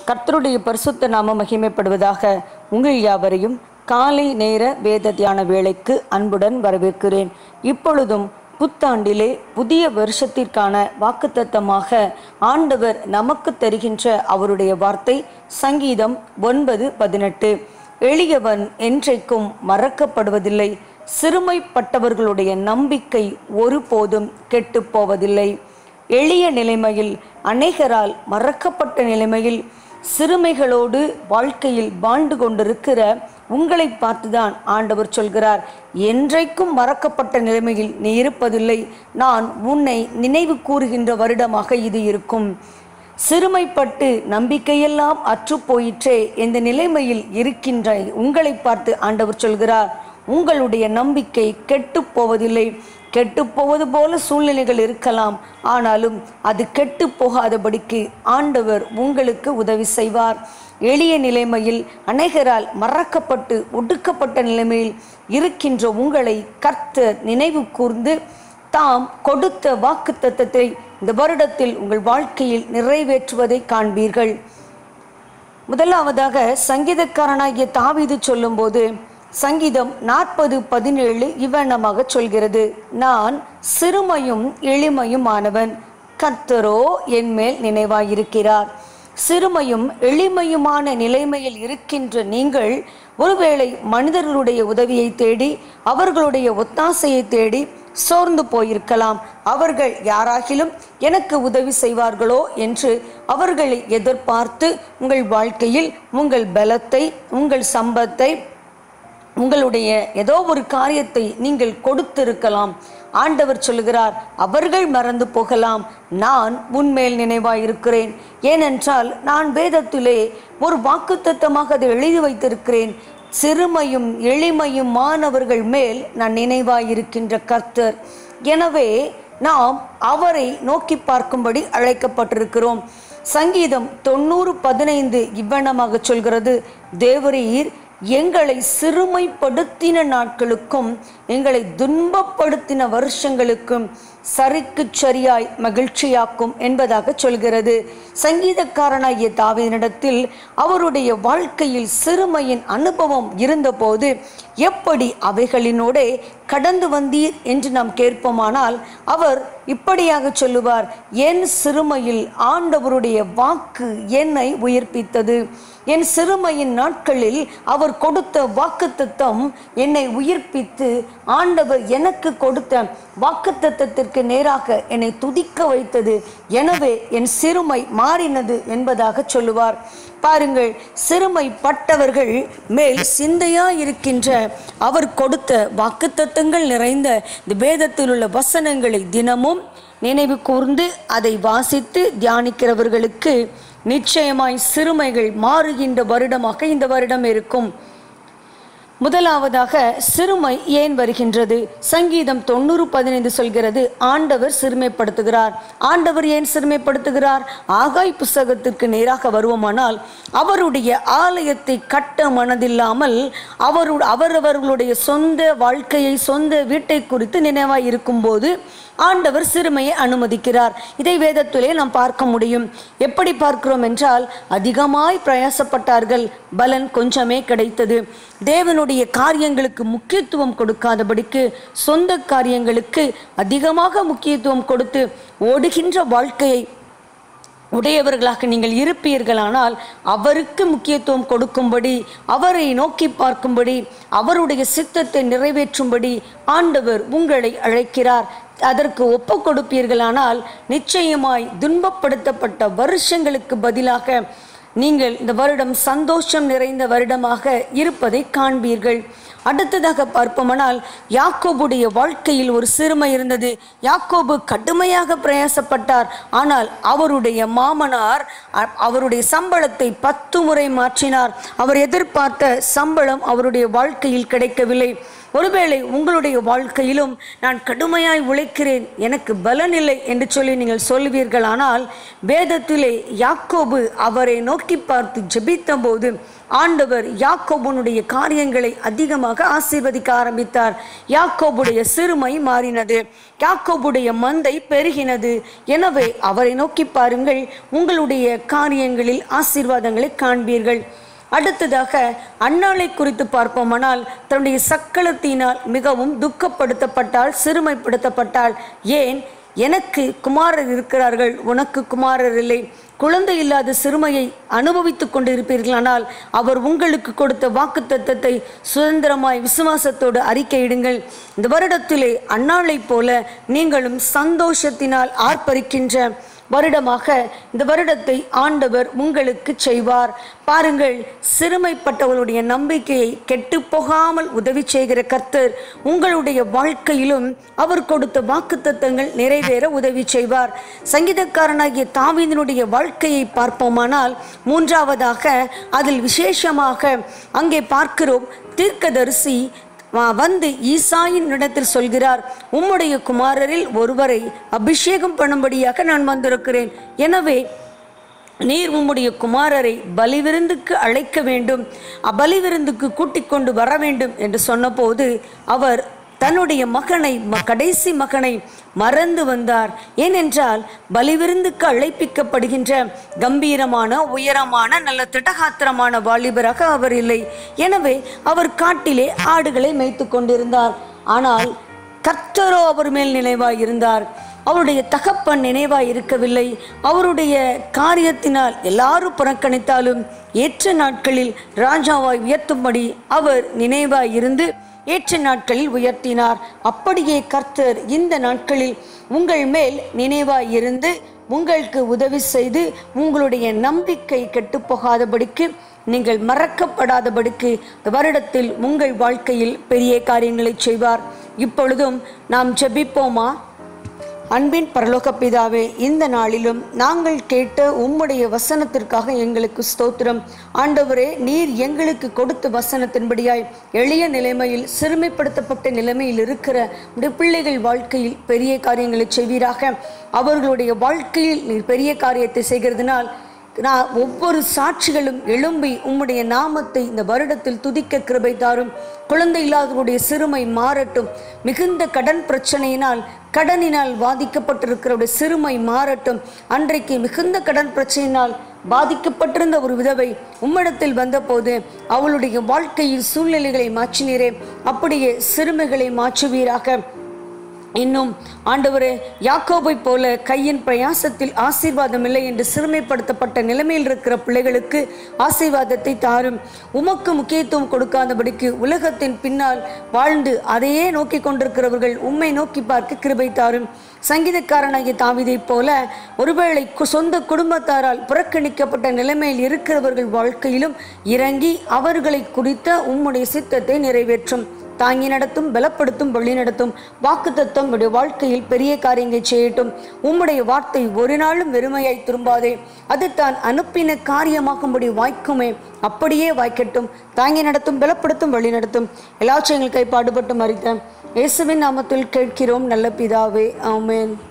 கர்த்தருடைய பரிசுத்த நாம மகிமைப்படுவதாக உங்கள் யாவரையும் காலை நேர வேத தியான வேளைக்கு அன்புடன் வரவேற்கிறேன் இப்பொழுதும் புத்தாண்டிலே புதிய வருஷத்திற்கான வாக்குத்தத்தமாக ஆண்டவர் நமக்கு தருகின்ற அவருடைய வார்த்தை சங்கீதம் ஒன்பது பதினெட்டு எளியவன் என்றைக்கும் மறக்கப்படுவதில்லை சிறுமைப்பட்டவர்களுடைய நம்பிக்கை ஒருபோதும் கெட்டுப் போவதில்லை எளிய நிலைமையில் அநேகரால் மறக்கப்பட்ட நிலைமையில் சிறுமைகளோடு வாழ்க்கையில் வாழ்ந்து கொண்டிருக்கிற உங்களை பார்த்துதான் ஆண்டவர் சொல்கிறார் என்றைக்கும் மறக்கப்பட்ட நிலைமையில் நீ இருப்பதில்லை நான் உன்னை நினைவு கூறுகின்ற வருடமாக இது இருக்கும் சிறுமைப்பட்டு நம்பிக்கையெல்லாம் அற்று போயிற்றே இந்த நிலைமையில் இருக்கின்ற உங்களை பார்த்து ஆண்டவர் சொல்கிறார் உங்களுடைய நம்பிக்கை கெட்டு போவதில்லை கெட்டு போவது போல சூழ்நிலைகள் இருக்கலாம் ஆனாலும் அது கெட்டு போகாதபடிக்கு ஆண்டவர் உங்களுக்கு உதவி செய்வார் எளிய நிலைமையில் அநேகரால் மறக்கப்பட்டு ஒடுக்கப்பட்ட நிலைமையில் இருக்கின்ற உங்களை கர்த்தர் நினைவு கூர்ந்து தாம் கொடுத்த வாக்கு தத்தத்தை இந்த வருடத்தில் உங்கள் வாழ்க்கையில் நிறைவேற்றுவதை காண்பீர்கள் முதலாவதாக சங்கீதக்காரனாகிய தாவீது சொல்லும்போது சங்கீதம் நாற்பது பதினேழு இவ்வண்ணமாக சொல்கிறது நான் சிறுமையும் எளிமையும் ஆனவன் கர்த்தரோ என் மேல் நினைவாயிருக்கிறார் சிறுமையும் எளிமையுமான நிலைமையில் இருக்கின்ற நீங்கள் ஒருவேளை மனிதர்களுடைய உதவியை தேடி அவர்களுடைய ஒத்தாசையை தேடி சோர்ந்து போயிருக்கலாம் அவர்கள் யாராகிலும் எனக்கு உதவி செய்வார்களோ என்று அவர்களை எதிர்பார்த்து உங்கள் வாழ்க்கையில் உங்கள் பலத்தை உங்கள் சம்பத்தை உங்களுடைய ஏதோ ஒரு காரியத்தை நீங்கள் கொடுத்திருக்கலாம் ஆண்டவர் சொல்லுகிறார் அவர்கள் மறந்து போகலாம் நான் உன்மேல் நினைவாயிருக்கிறேன் ஏனென்றால் நான் வேதத்திலே ஒரு வாக்குத்தத்தமாக அதை எழுதி வைத்திருக்கிறேன் சிறுமையும் எளிமையும் மாணவர்கள் மேல் நான் நினைவாயிருக்கின்ற கர்த்தர் எனவே நாம் அவரை நோக்கி பார்க்கும்படி அழைக்கப்பட்டிருக்கிறோம் சங்கீதம் தொண்ணூறு பதினைந்து இவ்வண்ணமாக சொல்கிறது தேவரீர் எங்களை சிறுமைப்படுத்தின நாட்களுக்கும் எங்களை துன்பப்படுத்தின வருஷங்களுக்கும் சரிக்கு சரியாய் மகிழ்ச்சியாக்கும் என்பதாக சொல்கிறது சங்கீதக்காரனாகிய தாவினிடத்தில் அவருடைய வாழ்க்கையில் சிறுமையின் அனுபவம் இருந்தபோது எப்படி அவைகளினோடே கடந்து வந்தீர் என்று நாம் கேட்போமானால் அவர் இப்படியாக சொல்லுவார் என் சிறுமையில் ஆண்டவருடைய வாக்கு என்னை உயிர்ப்பித்தது என் சிறுமையின் நாட்களில் அவர் கொடுத்த வாக்குத்தத்தம் என்னை உயிர்ப்பித்து ஆண்டவர் எனக்கு கொடுத்த வாக்குத்தத்தத்திற்கு நேராக என்னை துதிக்க வைத்தது எனவே என் சிறுமை மாறினது என்பதாக சொல்லுவார் பாருங்கள் சிறுமைப்பட்டவர்கள் மேல் சிந்தையா இருக்கின்ற அவர் கொடுத்த வாக்குத்தத்தங்கள் நிறைந்த இந்த வேதத்தில் உள்ள வசனங்களை தினமும் நினைவு கூர்ந்து அதை வாசித்து தியானிக்கிறவர்களுக்கு நிச்சயமாய் சிறுமைகள் மாறுகின்ற வருடமாக இந்த வருடம் இருக்கும் முதலாவதாக சிறுமை ஏன் வருகின்றது சங்கீதம் தொண்ணூறு பதினைந்து சொல்கிறது ஆண்டவர் சிறுமைப்படுத்துகிறார் ஆண்டவர் ஏன் சிறுமைப்படுத்துகிறார் ஆகாய் புஸ்தகத்திற்கு நேராக வருவோமானால் அவருடைய ஆலயத்தை கட்ட மனதில்லாமல் அவரு அவரவர்களுடைய சொந்த வாழ்க்கையை சொந்த வீட்டை குறித்து நினைவாய் இருக்கும்போது ஆண்டவர் சிறுமையை அனுமதிக்கிறார் இதை வேதத்திலே நாம் பார்க்க முடியும் எப்படி பார்க்கிறோம் என்றால் அதிகமாய் பிரயாசப்பட்டார்கள் பலன் கொஞ்சமே கிடைத்தது தேவனுடைய காரியங்களுக்கு முக்கியத்துவம் கொடுக்காதபடிக்கு சொந்த காரியங்களுக்கு அதிகமாக முக்கியத்துவம் கொடுத்து ஓடுகின்ற வாழ்க்கையை உடையவர்களாக நீங்கள் இருப்பீர்களானால் அவருக்கு முக்கியத்துவம் கொடுக்கும்படி அவரை நோக்கி பார்க்கும்படி அவருடைய சித்தத்தை நிறைவேற்றும்படி ஆண்டவர் உங்களை அழைக்கிறார் அதற்கு ஒப்பு கொடுப்பீர்களானால் நிச்சயமாய் துன்பப்படுத்தப்பட்ட வருஷங்களுக்கு பதிலாக நீங்கள் இந்த வருடம் சந்தோஷம் நிறைந்த வருடமாக இருப்பதை காண்பீர்கள் அடுத்ததாக பார்ப்போமானால் யாக்கோபுடைய வாழ்க்கையில் ஒரு சிறுமை இருந்தது யாக்கோபு கடுமையாக பிரயாசப்பட்டார் ஆனால் அவருடைய மாமனார் அ- அவருடைய சம்பளத்தை பத்து முறை மாற்றினார் அவர் எதிர்பார்த்த சம்பளம் அவருடைய வாழ்க்கையில் கிடைக்கவில்லை ஒருவேளை உங்களுடைய வாழ்க்கையிலும் நான் கடுமையாய் உழைக்கிறேன் எனக்கு பலன் இல்லை என்று சொல்லி நீங்கள் சொல்வீர்களானால் வேதத்திலே யாக்கோபு அவரை நோக்கி பார்த்து ஜெபித்த போது ஆண்டவர் யாக்கோபுனுடைய காரியங்களை அதிகமாக ஆசீர்வதிக்க ஆரம்பித்தார் யாக்கோபுடைய சிறுமை மாறினது யாக்கோபுடைய மந்தை பெருகினது எனவே அவரை நோக்கி பாருங்கள் உங்களுடைய காரியங்களில் ஆசீர்வாதங்களை காண்பீர்கள் அடுத்ததாக அன்னாளை குறித்து பார்ப்போமானால் தன்னுடைய சக்களத்தினால் மிகவும் துக்கப்படுத்தப்பட்டால் சிறுமைப்படுத்தப்பட்டால் ஏன் எனக்கு குமாரர் இருக்கிறார்கள் உனக்கு குமாரர் இல்லை குழந்தை இல்லாத சிறுமையை அனுபவித்துக் கொண்டு இருப்பீர்களானால் அவர் உங்களுக்கு கொடுத்த வாக்குத்தத்தத்தை சுதந்திரமாய் விசுவாசத்தோடு அறிக்கையிடுங்கள் இந்த வருடத்திலே அன்னாளைப் போல நீங்களும் சந்தோஷத்தினால் ஆர்ப்பரிக்கின்ற வருடமாக இந்த வருடத்தை ஆண்டவர் உங்களுக்கு செய்வார் பாருங்கள் சிறுமைப்பட்டவர்களுடைய நம்பிக்கையை கெட்டு போகாமல் உதவி செய்கிற கர்த்தர் உங்களுடைய வாழ்க்கையிலும் அவர் கொடுத்த வாக்குத்தத்தங்கள் நிறைவேற உதவி செய்வார் சங்கீதக்காரனாகிய தாவீதினுடைய வாழ்க்கையை பார்ப்போமானால் மூன்றாவதாக அதில் விசேஷமாக அங்கே பார்க்கிறோம் தீர்க்கதரிசி வ- வந்து ஈசாயின் இடத்தில் சொல்கிறார் உம்முடைய குமாரரில் ஒருவரை அபிஷேகம் பண்ணும்படியாக நான் வந்திருக்கிறேன் எனவே நீர் உம்முடைய குமாரரை பலிவிருந்துக்கு அழைக்க வேண்டும் அபலிவிருந்துக்கு கூட்டிக் கொண்டு வர வேண்டும் என்று சொன்னபோது அவர் தன்னுடைய மகனை ம- கடைசி மகனை மறந்து வந்தார் ஏனென்றால் பலிவிருந்துக்கு அழைப்பிக்கப்படுகின்ற கம்பீரமான உயரமான நல்ல திடகாத்திரமான வாலிபராக அவர் இல்லை எனவே அவர் காட்டிலே ஆடுகளை மேய்த்து கொண்டிருந்தார் ஆனால் கர்த்தரோ அவர் மேல் நினைவாய் இருந்தார் அவருடைய தகப்பன் நினைவாய் இருக்கவில்லை அவருடைய காரியத்தினால் எல்லாரும் புறக்கணித்தாலும் ஏற்ற நாட்களில் ராஜாவாய் உயர்த்தும்படி அவர் நினைவாய் இருந்து ஏற்ற நாட்களில் உயர்த்தினார் அப்படியே கர்த்தர் இந்த நாட்களில் உங்கள் மேல் நினைவாய் இருந்து உங்களுக்கு உதவி செய்து உங்களுடைய நம்பிக்கை கெட்டுப்போகாதபடிக்கு நீங்கள் மறக்கப்படாதபடிக்கு இந்த வருடத்தில் உங்கள் வாழ்க்கையில் பெரிய காரியங்களை செய்வார் இப்பொழுதும் நாம் ஜெபிப்போமா அன்பின் பரலோக பிதாவே இந்த நாளிலும் நாங்கள் கேட்ட உம்முடைய வசனத்திற்காக எங்களுக்கு ஸ்தோத்திரம் ஆண்டவரே நீர் எங்களுக்கு கொடுத்த வசனத்தின்படியாய் எளிய நிலைமையில் சிறுமைப்படுத்தப்பட்ட நிலைமையில் இருக்கிற உடைய பிள்ளைகள் வாழ்க்கையில் பெரிய காரியங்களை செய்வீராக அவர்களுடைய வாழ்க்கையில் நீர் பெரிய காரியத்தை செய்கிறதுனால் நான் ஒவ்வொரு சாட்சிகளும் எழும்பி உம்முடைய நாமத்தை இந்த வருடத்தில் துதிக்க கிருபை தாரும் குழந்தை இல்லாதவருடைய சிறுமை மாறட்டும் மிகுந்த கடன் பிரச்சனையினால் கடனினால் பாதிக்கப்பட்டிருக்கிறவருடைய சிறுமை மாறட்டும் அன்றைக்கு மிகுந்த கடன் பிரச்சனையினால் பாதிக்கப்பட்டிருந்த ஒரு விதவை உம்மிடத்தில் வந்தபோது அவளுடைய வாழ்க்கையில் சூழ்நிலைகளை மாற்றினீரே அப்படியே சிறுமைகளை மாற்றுவீராக இன்னும் ஆண்டவரே யாக்கோபை போல கையின் பிரயாசத்தில் ஆசீர்வாதம் இல்லை என்று சிறுமைப்படுத்தப்பட்ட நிலைமையில் இருக்கிற பிள்ளைகளுக்கு ஆசீர்வாதத்தை தாரும் உமக்கு முக்கியத்துவம் கொடுக்காதபடிக்கு உலகத்தின் பின்னால் வாழ்ந்து அதையே நோக்கி கொண்டிருக்கிறவர்கள் உம்மை நோக்கி பார்க்க கிருபை தாரும் சங்கீதக்காரனாகிய தாவிதைப் போல ஒருவேளை கு- சொந்த குடும்பத்தாரால் புறக்கணிக்கப்பட்ட நிலைமையில் இருக்கிறவர்கள் வாழ்க்கையிலும் இறங்கி அவர்களை குறித்த உம்முடைய சித்தத்தை நிறைவேற்றும் தாங்கி நடத்தும் பலப்படுத்தும் வழி நடத்தும் வாக்கு தத்துவம் உடைய வாழ்க்கையில் பெரிய காரியங்களை செய்யட்டும் உம்முடைய வார்த்தை ஒரு நாளும் வெறுமையாய் திரும்பாதே அது தான் அனுப்பின காரியமாகும்படி வாய்க்குமே அப்படியே வாய்க்கட்டும் தாங்கி நடத்தும் பலப்படுத்தும் வழி நடத்தும் எல்லா செயல்கள் கை பாடுபட்டு மறித்த இயேசுவின் நாமத்தில் கேட்கிறோம் நல்ல பிதாவே ஆமென்